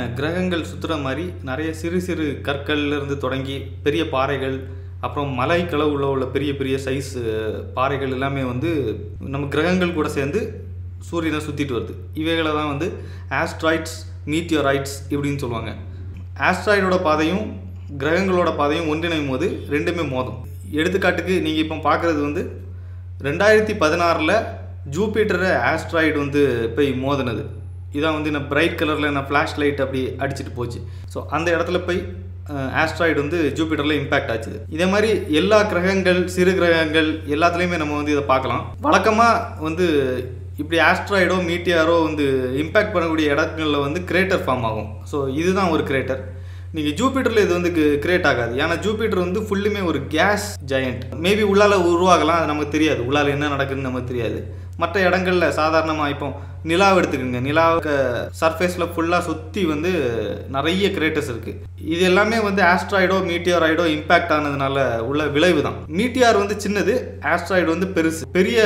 கிரகங்கள் சுற்றுற மாதிரி நிறைய சிறு சிறு கற்கள்ல இருந்து தொடங்கி பெரிய பாறைகள் அப்புறம் மலை உள்ள உள்ள பெரிய பெரிய சைஸ் பாறைகள் எல்லாமே வந்து நம்ம கிரகங்கள் கூட சேர்ந்து சூரியனை சுற்றிட்டு வருது இவைகளை தான் வந்து ஆஸ்ட்ராய்ட்ஸ் மீட்டியோரைட்ஸ் இப்படின்னு சொல்லுவாங்க ஆஸ்ட்ராய்டோட பாதையும் கிரகங்களோட பாதையும் ஒன்றிணையும் போது ரெண்டுமே மோதும் எடுத்துக்காட்டுக்கு நீங்கள் இப்போ பார்க்குறது வந்து ரெண்டாயிரத்தி பதினாறில் ஜூபிட்டரை ஆஸ்ட்ராய்டு வந்து போய் மோதினது இதான் வந்து நான் பிரைட் கலரில் நான் ஃப்ளாஷ் லைட் அப்படி அடிச்சிட்டு போச்சு ஸோ அந்த இடத்துல போய் ஆஸ்ட்ராய்டு வந்து ஜூபிட்டரில் இம்பேக்ட் ஆச்சு இதே மாதிரி எல்லா கிரகங்கள் சிறு கிரகங்கள் எல்லாத்துலேயுமே நம்ம வந்து இதை பார்க்கலாம் வழக்கமாக வந்து இப்படி ஆஸ்ட்ராய்டோ மீட்டியாரோ வந்து இம்பேக்ட் பண்ணக்கூடிய இடங்களில் வந்து கிரேட்டர் ஃபார்ம் ஆகும் ஸோ இதுதான் ஒரு கிரேட்டர் நீங்கள் ஜூபிட்டரில் இது வந்து கிரியேட் ஆகாது ஏன்னா ஜூபிட்டர் வந்து ஃபுல்லுமே ஒரு கேஸ் ஜெயண்ட் மேபி உள்ளால உருவாகலாம் அது நமக்கு தெரியாது உள்ளால என்ன நடக்குதுன்னு நமக்கு தெரியாது மற்ற இடங்கள்ல சாதாரணமாக இப்போ நிலாவை எடுத்துக்கோங்க நிலாவுக்கு சர்ஃபேஸில் ஃபுல்லாக சுற்றி வந்து நிறைய கிரேட்டர்ஸ் இருக்குது இது எல்லாமே வந்து ஆஸ்ட்ராய்டோ மீட்டியாராய்டோ இம்பேக்ட் ஆனதுனால உள்ள விளைவு தான் மீட்டியார் வந்து சின்னது ஆஸ்ட்ராய்டு வந்து பெருசு பெரிய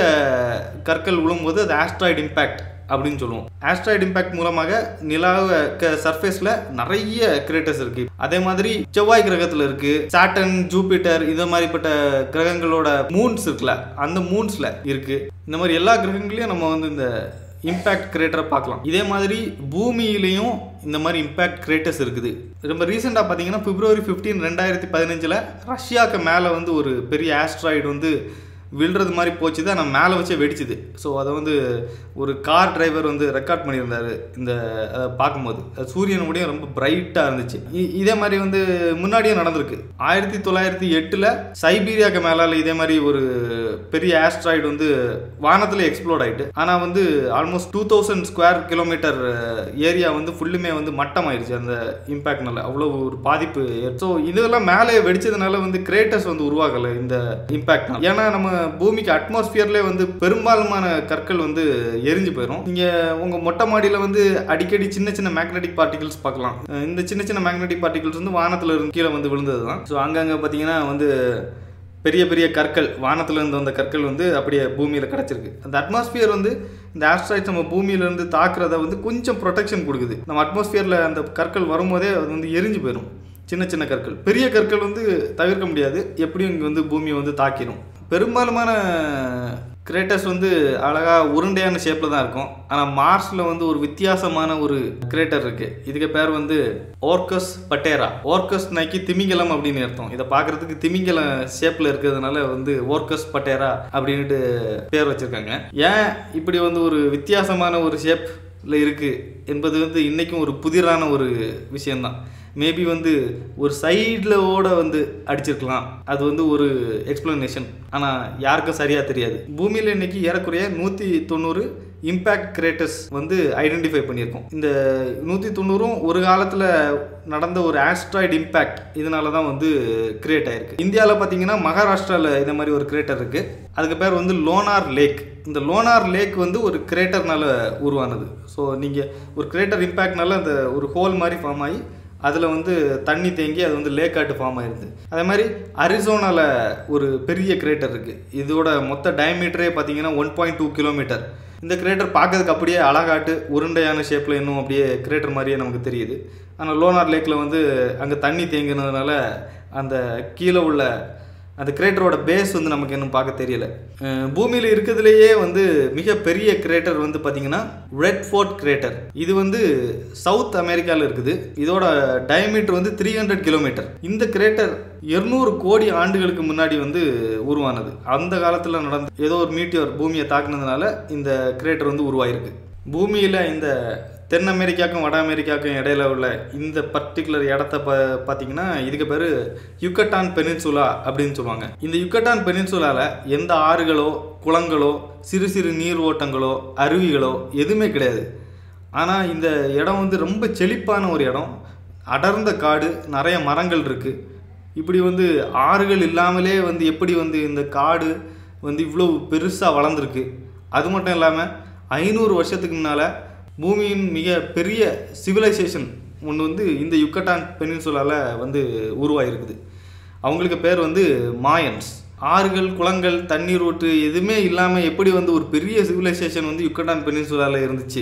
கற்கள் விழும்போது அது ஆஸ்ட்ராய்டு இம்பேக்ட் அப்படின்னு சொல்லுவோம் ஆஸ்ட்ராய்டு இம்பாக்ட் மூலமாக நிலாவுக்கு சர்ஃபேஸில் நிறைய கிரேட்டர்ஸ் இருக்கு அதே மாதிரி செவ்வாய் கிரகத்தில் இருக்கு சாட்டன் ஜூபிட்டர் இந்த மாதிரிப்பட்ட கிரகங்களோட மூன்ஸ் இருக்குல்ல அந்த மூன்ஸ்ல இருக்கு இந்த மாதிரி எல்லா கிரகங்களையும் நம்ம வந்து இந்த இம்பேக்ட் கிரேட்டரை பார்க்கலாம் இதே மாதிரி பூமியிலையும் இந்த மாதிரி இம்பேக்ட் கிரேட்டர்ஸ் இருக்குது ரொம்ப ரீசெண்டாக பார்த்தீங்கன்னா பிப்ரவரி ஃபிஃப்டீன் ரெண்டாயிரத்தி பதினஞ்சில் ரஷ்யாவுக்கு மேலே வந்து ஒரு பெரிய ஆஸ்ட்ராய்டு வந்து விழுறது மாதிரி போச்சு தான் நான் மேலே வச்சே வெடிச்சுது ஸோ அதை வந்து ஒரு கார் டிரைவர் வந்து ரெக்கார்ட் பண்ணியிருந்தாரு இந்த அதை பார்க்கும்போது அது சூரியன் முடியும் ரொம்ப பிரைட்டாக இருந்துச்சு இ- இதே மாதிரி வந்து முன்னாடியே நடந்திருக்கு ஆயிரத்தி தொள்ளாயிரத்தி எட்டில் சைபீரியாவுக்கு மேலால் இதே மாதிரி ஒரு பெரிய ஆஸ்ட்ராய்டு வந்து வானத்தில் எக்ஸ்ப்ளோர்ட் ஆயிட்டு ஆனால் வந்து almost two thousand square kilometre area வந்து ஃபுல்லுமே வந்து மட்டமாயிருச்சு அந்த இம்பேக்ட்னால அவ்வளோ ஒரு பாதிப்பு ஸோ இதெல்லாம் மேலே வெடிச்சதுனால வந்து கிரேட்டர்ஸ் வந்து உருவாகலை இந்த இம்பேக்ட் ஏன்னா நம்ம பூமிக்கு அட்மாஸ்பியர்லேயே வந்து பெரும்பாலுமான கற்கள் வந்து எரிஞ்சு போயிடும் நீங்கள் உங்கள் மொட்டை மாடியில் வந்து அடிக்கடி சின்ன சின்ன மேக்னெட்டிக் பார்ட்டிகல்ஸ் பார்க்கலாம் அஹ் இந்த சின்ன சின்ன மேக்னெட்டிக் பார்ட்டிகல்ஸ் வந்து வானத்தில் இருந்து கீழே வந்து விழுந்தது தான் ஸோ அங்கங்கே பார்த்தீங்கன்னா வந்து பெரிய பெரிய கற்கள் வானத்துல இருந்து வந்த கற்கள் வந்து அப்படியே பூமியில் கிடச்சிருக்கு அந்த அட்மாஸ்பியர் வந்து இந்த ஆஸ்ட்ராய்ட்ஸ் நம்ம பூமியிலேருந்து தாக்குறத வந்து கொஞ்சம் ப்ரொடெக்ஷன் கொடுக்குது நம்ம அட்மாஸ்பியரில் அந்த கற்கள் வரும்போதே அது வந்து எரிஞ்சு போயிடும் சின்ன சின்ன கற்கள் பெரிய கற்கள் வந்து தவிர்க்க முடியாது எப்படியும் இங்கே வந்து பூமியை வந்து தாக்கிடும் பெரும்பாலுமான கிரேட்டர்ஸ் வந்து அழகா உருண்டையான ஷேப்பில் தான் இருக்கும் ஆனால் மார்ஸில் வந்து ஒரு வித்தியாசமான ஒரு கிரேட்டர் இருக்குது இதுக்கு பேர் வந்து ஓர்கஸ் பட்டேரா ஓர்கஸ் நாக்கி திமிங்கலம் அப்படின்னு அர்த்தம் இதை பார்க்கறதுக்கு திமிங்கலம் ஷேப்பில் இருக்கிறதுனால வந்து ஓர்கஸ் பட்டேரா அப்படின்ட்டு பேர் வச்சுருக்காங்க ஏன் இப்படி வந்து ஒரு வித்தியாசமான ஒரு ஷேப்பில் இருக்குது என்பது வந்து இன்றைக்கும் ஒரு புதிரான ஒரு விஷயம்தான் மேபி வந்து ஒரு சைடில் ஓட வந்து அடிச்சிருக்கலாம் அது வந்து ஒரு எக்ஸ்பிளனேஷன் ஆனால் யாருக்கும் சரியாக தெரியாது பூமியில் இன்னைக்கு ஏறக்குறைய நூற்றி தொண்ணூறு இம்பேக்ட் கிரேட்டர்ஸ் வந்து ஐடென்டிஃபை பண்ணியிருக்கோம் இந்த நூற்றி தொண்ணூறும் ஒரு காலத்தில் நடந்த ஒரு ஆஸ்ட்ராய்டு இம்பேக்ட் இதனால தான் வந்து கிரியேட் ஆயிருக்கு இந்தியாவில் பார்த்தீங்கன்னா மகாராஷ்டிராவில் இந்த மாதிரி ஒரு கிரேட்டர் இருக்குது அதுக்கு பேர் வந்து லோனார் லேக் இந்த லோனார் லேக் வந்து ஒரு கிரேட்டர்னால உருவானது ஸோ நீங்கள் ஒரு கிரேட்டர் இம்பேக்ட்னால அந்த ஒரு ஹோல் மாதிரி ஃபார்ம் ஆகி அதில் வந்து தண்ணி தேங்கி அது வந்து லேக் ஆட்டு ஃபார்ம் ஆயிருது அதே மாதிரி அரிசோனாவில் ஒரு பெரிய கிரேட்டர் இருக்குது இதோட மொத்த டயமீட்டரே பார்த்தீங்கன்னா ஒன் பாயிண்ட் டூ கிலோமீட்டர் இந்த கிரேட்டர் பார்க்கறதுக்கு அப்படியே அழகாட்டு உருண்டையான ஷேப்பில் இன்னும் அப்படியே கிரேட்டர் மாதிரியே நமக்கு தெரியுது ஆனால் லோனார் லேக்கில் வந்து அங்கே தண்ணி தேங்கினதுனால அந்த கீழே உள்ள அந்த கிரேட்டரோட பேஸ் வந்து நமக்கு இன்னும் பார்க்க தெரியல அஹ் பூமியில் இருக்கிறதுலையே வந்து மிக பெரிய கிரேட்டர் வந்து பார்த்தீங்கன்னா ரெட் ஃபோர்ட் கிரேட்டர் இது வந்து சவுத் அமெரிக்காவில் இருக்குது இதோட டயமீட்டர் வந்து த்ரீ ஹண்ட்ரட் கிலோமீட்டர் இந்த கிரேட்டர் 200 கோடி ஆண்டுகளுக்கு முன்னாடி வந்து உருவானது அந்த காலத்தில் நடந்த ஏதோ ஒரு மீட்டியோர் பூமியை தாக்குனதுனால இந்த கிரேட்டர் வந்து உருவாயிருக்கு பூமியில் இந்த தென் அமெரிக்காவுக்கும் வட அமெரிக்காவுக்கும் இடையில உள்ள இந்த பர்டிகுலர் இடத்த ப பார்த்தீங்கன்னா இதுக்கு பேர் யுக்கட்டான் பெனின்சுலா அப்படின்னு சொல்லுவாங்க இந்த யுக்கட்டான் பெனின்சுலாவில் எந்த ஆறுகளோ குளங்களோ சிறு சிறு நீர் ஓட்டங்களோ அருவிகளோ எதுவுமே கிடையாது ஆனால் இந்த இடம் வந்து ரொம்ப செழிப்பான ஒரு இடம் அடர்ந்த காடு நிறைய மரங்கள் இருக்குது இப்படி வந்து ஆறுகள் இல்லாமலே வந்து எப்படி வந்து இந்த காடு வந்து இவ்வளோ பெருசாக வளர்ந்துருக்கு அது மட்டும் இல்லாமல் ஐநூறு வருஷத்துக்கு முன்னால் பூமியின் மிக பெரிய சிவிலைசேஷன் ஒன்று வந்து இந்த யுக்கட்டான் பெனின்சுலாவில் வந்து உருவாயிருக்குது அவங்களுக்கு பேர் வந்து மாயன்ஸ் ஆறுகள் குளங்கள் தண்ணீர் ஊற்று எதுவுமே இல்லாமல் எப்படி வந்து ஒரு பெரிய சிவிலைசேஷன் வந்து யுக்கட்டான் பெனின்சுலாவில் இருந்துச்சு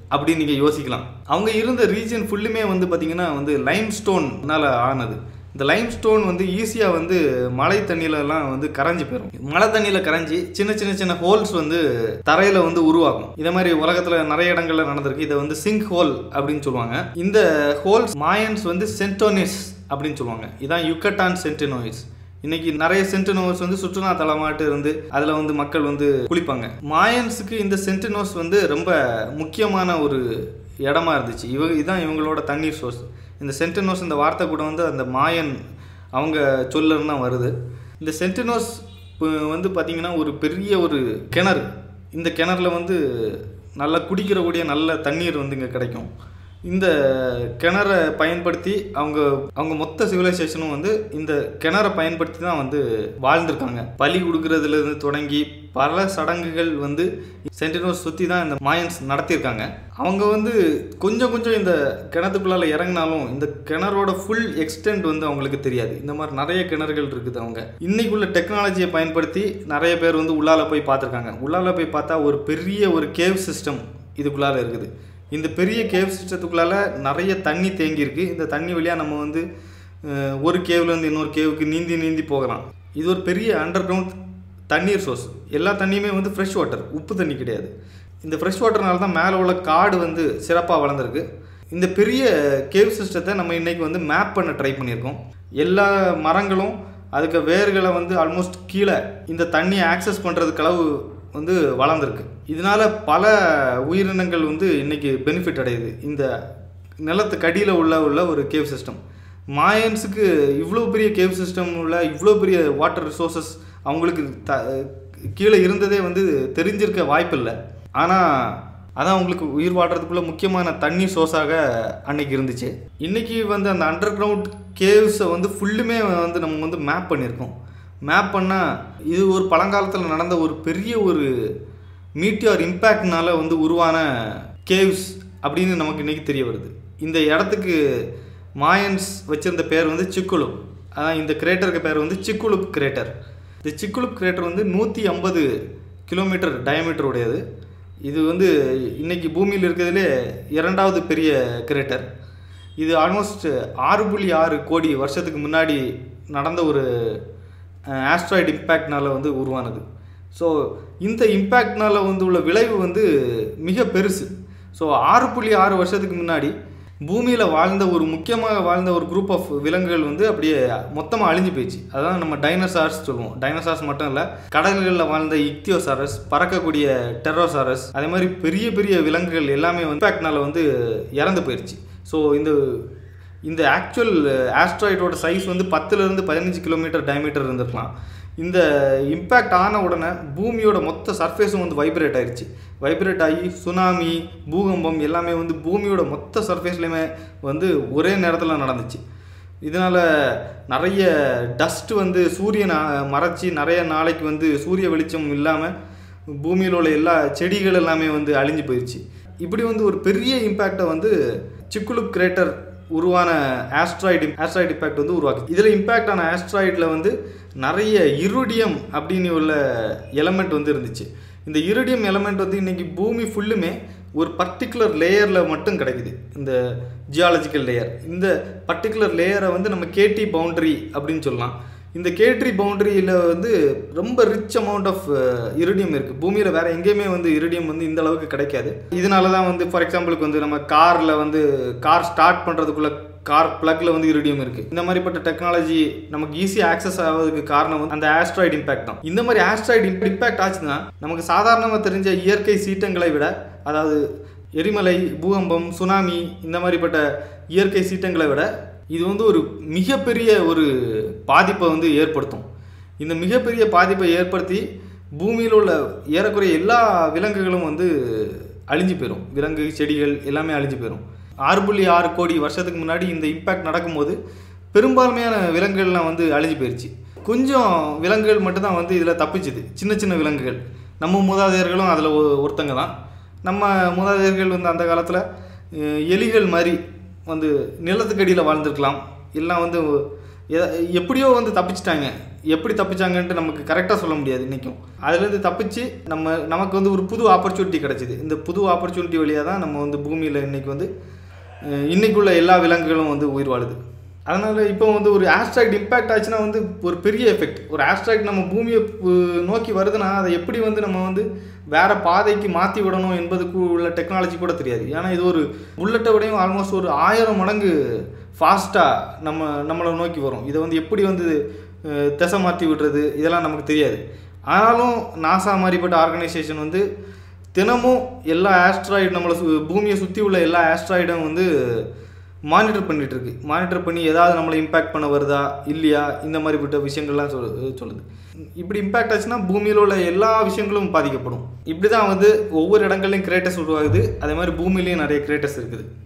அப்படின்னு நீங்கள் யோசிக்கலாம் அவங்க இருந்த ரீஜன் ஃபுல்லுமே வந்து பார்த்திங்கன்னா வந்து லைம் ஸ்டோன்னால ஆனது இந்த லைம் ஸ்டோன் வந்து ஈஸியாக வந்து மழை தண்ணியிலலாம் வந்து கரைஞ்சி போயிடும் மழை தண்ணியில் கரைஞ்சி சின்ன சின்ன சின்ன ஹோல்ஸ் வந்து தரையில் வந்து உருவாகும் இதே மாதிரி உலகத்தில் நிறைய இடங்கள்ல நடந்திருக்கு இதை வந்து சிங்க் ஹோல் அப்படின்னு சொல்லுவாங்க இந்த ஹோல்ஸ் மாயன்ஸ் வந்து சென்டோனிஸ் அப்படின்னு சொல்லுவாங்க இதான் யுக்கட்டான் சென்டினோயிஸ் இன்னைக்கு நிறைய சென்டினோஸ் வந்து சுற்றுலா தலமாட்டு இருந்து அதில் வந்து மக்கள் வந்து குளிப்பாங்க மாயன்ஸுக்கு இந்த சென்டினோஸ் வந்து ரொம்ப முக்கியமான ஒரு இடமா இருந்துச்சு இவ இதுதான் இவங்களோட தண்ணீர் சோர்ஸ் இந்த சென்டினோஸ் இந்த வார்த்தை கூட வந்து அந்த மாயன் அவங்க சொல்லன்னு தான் வருது இந்த சென்டினோஸ் ப- வந்து பார்த்திங்கன்னா ஒரு பெரிய ஒரு கிணறு இந்த கிணறுல வந்து நல்லா குடிக்கிறக்கூடிய நல்ல தண்ணீர் வந்து இங்கே கிடைக்கும் இந்த கிணறை பயன்படுத்தி அவங்க அவங்க மொத்த சிவிலைசேஷனும் வந்து இந்த கிணறை பயன்படுத்தி தான் வந்து வாழ்ந்திருக்காங்க பலி கொடுக்கறதுல இருந்து தொடங்கி பல சடங்குகள் வந்து சென்டினோஸ் சுற்றி தான் இந்த மாயன்ஸ் நடத்தியிருக்காங்க அவங்க வந்து கொஞ்சம் கொஞ்சம் இந்த கிணத்துக்குள்ளால இறங்கினாலும் இந்த கிணறோட ஃபுல் எக்ஸ்டென்ட் வந்து அவங்களுக்கு தெரியாது இந்த மாதிரி நிறைய கிணறுகள் இருக்குது அவங்க இன்னைக்குள்ள டெக்னாலஜியை பயன்படுத்தி நிறைய பேர் வந்து உள்ளால போய் பார்த்துருக்காங்க உள்ளால போய் பார்த்தா ஒரு பெரிய ஒரு கேவ் சிஸ்டம் இதுக்குள்ளால இருக்குது இந்த பெரிய கேவ் சிஸ்டத்துக்குள்ளால நிறைய தண்ணி தேங்கியிருக்கு இந்த தண்ணி வழியாக நம்ம வந்து அஹ், ஒரு கேவ்லேருந்து இன்னொரு கேவுக்கு நீந்தி நீந்தி போகலாம் இது ஒரு பெரிய அண்டர் கிரவுண்ட் தண்ணீர் சோர்ஸ் எல்லா தண்ணியுமே வந்து ஃப்ரெஷ் வாட்டர் உப்பு தண்ணி கிடையாது இந்த ஃப்ரெஷ் வாட்டர்னால தான் மேலே உள்ள காடு வந்து சிறப்பாக வளர்ந்துருக்கு இந்த பெரிய கேவ் சிஸ்டத்தை நம்ம இன்னைக்கு வந்து மேப் பண்ண ட்ரை பண்ணியிருக்கோம் எல்லா மரங்களும் அதுக்கு வேர்களை வந்து ஆல்மோஸ்ட் கீழே இந்த தண்ணியை ஆக்சஸ் பண்ணுறதுக்கு அளவு வந்து வளர்ந்துருக்கு இதனால பல உயிரினங்கள் வந்து இன்னைக்கு பெனிஃபிட் அடையுது இந்த நிலத்துக்கு அடியில் உள்ள உள்ள ஒரு கேவ் சிஸ்டம் மாயன்ஸுக்கு இவ்வளோ பெரிய கேவ் சிஸ்டம் உள்ள இவ்வளோ பெரிய வாட்டர் ரிசோர்சஸ் அவங்களுக்கு த கீழே இருந்ததே வந்து தெரிஞ்சிருக்க வாய்ப்பில்லை ஆனால் அதான் அவங்களுக்கு உயிர் வாழ்றதுக்குள்ள முக்கியமான தண்ணி சோர்ஸாக அன்னைக்கு இருந்துச்சு இன்னைக்கு வந்து அந்த அண்டர் கிரவுண்ட் கேவ்ஸை வந்து ஃபுல்லுமே வந்து நம்ம வந்து மேப் பண்ணியிருக்கோம் மேப் பண்ணால் இது ஒரு பழங்காலத்தில் நடந்த ஒரு பெரிய ஒரு மீட்டியார் இம்பேக்ட்னால வந்து உருவான கேவ்ஸ் அப்படின்னு நமக்கு இன்னைக்கு தெரிய வருது இந்த இடத்துக்கு மாயன்ஸ் வச்சிருந்த பேர் வந்து சிக்குலுப் அதான் இந்த கிரேட்டருக்கு பேர் வந்து சிக்குலுப் கிரேட்டர் இந்த சிக்குலுப் கிரேட்டர் வந்து நூற்றி ஐம்பது கிலோமீட்டர் டயமீட்டர் உடையது இது வந்து இன்னைக்கு பூமியில் இருக்கிறதுலே இரண்டாவது பெரிய கிரேட்டர் இது ஆல்மோஸ்ட் ஆறு புள்ளி ஆறு கோடி வருஷத்துக்கு முன்னாடி நடந்த ஒரு ஆஸ்ட்ராய்டு இம்பேக்ட்னால வந்து உருவானது ஸோ இந்த இம்பேக்ட்னால வந்து உள்ள விளைவு வந்து மிக பெருசு ஸோ ஆறு புள்ளி ஆறு வருஷத்துக்கு முன்னாடி பூமியில் வாழ்ந்த ஒரு முக்கியமாக வாழ்ந்த ஒரு குரூப் ஆஃப் விலங்குகள் வந்து அப்படியே மொத்தமாக அழிஞ்சு போயிடுச்சு அதான் நம்ம டைனோசார்ஸ் சொல்லுவோம் டைனோசார்ஸ் மட்டும் இல்லை கடல்களில் வாழ்ந்த இக்தியோசாரஸ் பறக்கக்கூடிய டெரோசாரஸ் அதே மாதிரி பெரிய பெரிய விலங்குகள் எல்லாமே வந்து இம்பேக்ட்னால வந்து இறந்து போயிடுச்சு ஸோ இந்த இந்த ஆக்சுவல் ஆஸ்ட்ராய்டோட சைஸ் வந்து பத்துலேருந்து பதினஞ்சு கிலோமீட்டர் டயமீட்டர் இருந்திருக்கலாம் இந்த இம்பேக்ட் ஆன உடனே பூமியோட மொத்த சர்ஃபேஸும் வந்து வைப்ரேட் ஆயிருச்சு வைப்ரேட் ஆகி சுனாமி பூகம்பம் எல்லாமே வந்து பூமியோட மொத்த சர்ஃபேஸ்லையுமே வந்து ஒரே நேரத்தில் நடந்துச்சு இதனால் நிறைய டஸ்ட் வந்து சூரியனை மறைச்சி நிறைய நாளைக்கு வந்து சூரிய வெளிச்சம் இல்லாமல் பூமியில் உள்ள எல்லா செடிகள் எல்லாமே வந்து அழிஞ்சு போயிடுச்சு இப்படி வந்து ஒரு பெரிய இம்பேக்டை வந்து சிக்குலுப் கிரேட்டர் உருவான ஆஸ்ட்ராய்டு ஆஸ்ட்ராய்டு இம்பேக்ட் வந்து உருவாக்குது இதில் இம்பேக்ட் ஆன ஆஸ்ட்ராய்டில் வந்து நிறைய இருடியம் அப்படின்னு உள்ள எலமெண்ட் வந்து இருந்துச்சு இந்த இருடியம் எலமெண்ட் வந்து இன்னைக்கு பூமி ஃபுல்லுமே ஒரு பர்டிகுலர் லேயரில் மட்டும் கிடைக்குது இந்த ஜியாலஜிக்கல் லேயர் இந்த பர்டிகுலர் லேயரை வந்து நம்ம கேடி பவுண்டரி அப்படின்னு சொல்லலாம் இந்த கேட்ரி பவுண்டரியில் வந்து ரொம்ப ரிச் அமௌண்ட் ஆஃப் இருடியம் இருக்குது பூமியில் வேறு எங்கேயுமே வந்து இருடியம் வந்து இந்த அளவுக்கு கிடைக்காது இதனால தான் வந்து ஃபார் எக்ஸாம்பிளுக்கு வந்து நம்ம காரில் வந்து கார் ஸ்டார்ட் பண்ணுறதுக்குள்ள கார் பிளக்ல வந்து இருடியம் இருக்குது இந்த மாதிரிப்பட்ட டெக்னாலஜி நமக்கு ஈஸியாக ஆக்சஸ் ஆகிறதுக்கு காரணம் வந்து அந்த ஆஸ்ட்ராய்டு இம்பாக்ட் தான் இந்த மாதிரி ஆஸ்ட்ராய்டு இம்பாக்ட் ஆச்சுன்னா நமக்கு சாதாரணமாக தெரிஞ்ச இயற்கை சீற்றங்களை விட அதாவது எரிமலை பூகம்பம் சுனாமி இந்த மாதிரிப்பட்ட இயற்கை சீற்றங்களை விட இது வந்து ஒரு மிகப்பெரிய ஒரு பாதிப்பை வந்து ஏற்படுத்தும் இந்த மிகப்பெரிய பாதிப்பை ஏற்படுத்தி பூமியில் உள்ள ஏறக்குறைய எல்லா விலங்குகளும் வந்து அழிஞ்சு போயிடும் விலங்கு செடிகள் எல்லாமே அழிஞ்சு போயிடும் ஆறு புள்ளி ஆறு கோடி வருஷத்துக்கு முன்னாடி இந்த இம்பேக்ட் நடக்கும்போது பெரும்பான்மையான விலங்குகள்லாம் வந்து அழிஞ்சு போயிடுச்சு கொஞ்சம் விலங்குகள் மட்டும்தான் வந்து இதில் தப்பிச்சுது சின்ன சின்ன விலங்குகள் நம்ம மூதாதையர்களும் அதில் ஒருத்தங்க தான் நம்ம மூதாதையர்கள் வந்து அந்த காலத்தில் எலிகள் மாதிரி வந்து நிலத்துக்கடியில் வாழ்ந்துருக்கலாம் எல்லாம் வந்து எ- எப்படியோ வந்து தப்பிச்சிட்டாங்க எப்படி தப்பிச்சாங்கன்ட்டு நமக்கு கரெக்டாக சொல்ல முடியாது இன்றைக்கும் அதுலேருந்து தப்பிச்சு நம்ம நமக்கு வந்து ஒரு புது ஆப்பர்ச்சுனிட்டி கிடச்சிது இந்த புது ஆப்பர்ச்சுனிட்டி வழியாக தான் நம்ம வந்து பூமியில் இன்றைக்கி வந்து அஹ், இன்னைக்குள்ள எல்லா விலங்குகளும் வந்து உயிர் வாழுது அதனால் இப்போ வந்து ஒரு ஆஸ்ட்ராய்ட் இம்பேக்ட் ஆச்சுன்னா வந்து ஒரு பெரிய எஃபெக்ட் ஒரு ஆஸ்ட்ராய்ட் நம்ம பூமியை பு- நோக்கி வருதுன்னா அதை எப்படி வந்து நம்ம வந்து வேற பாதைக்கு மாற்றி விடணும் என்பதுக்கு உள்ள டெக்னாலஜி கூட தெரியாது ஏன்னா இது ஒரு புல்லட்டை விடையும் ஆல்மோஸ்ட் ஒரு ஆயிரம் மடங்கு ஃபாஸ்ட்டாக நம்ம நம்மளை நோக்கி வரும் இதை வந்து எப்படி வந்து அஹ், திசை மாற்றி விடுறது இதெல்லாம் நமக்கு தெரியாது ஆனாலும் நாசா மாதிரிப்பட்ட ஆர்கனைசேஷன் வந்து தினமும் எல்லா ஆஸ்ட்ராய்டு நம்மளை சு- பூமியை சுற்றி உள்ள எல்லா ஆஸ்ட்ராய்டும் வந்து மானிட்டர் பண்ணிட்டு இருக்கு மானிட்டர் பண்ணி ஏதாவது நம்மளை இம்பேக்ட் பண்ண வருதா இல்லையா இந்த மாதிரிப்பட்ட விஷயங்கள்லாம் சொல் சொல்லுது இப்படி இம்பேக்ட் ஆச்சுன்னா பூமியில் உள்ள எல்லா விஷயங்களும் பாதிக்கப்படும் இப்படி தான் வந்து ஒவ்வொரு இடங்கள்லையும் கிரேட்டஸ் உருவாகுது அதே மாதிரி பூமியிலையும் நிறைய கிரேட்டஸ் இருக்குது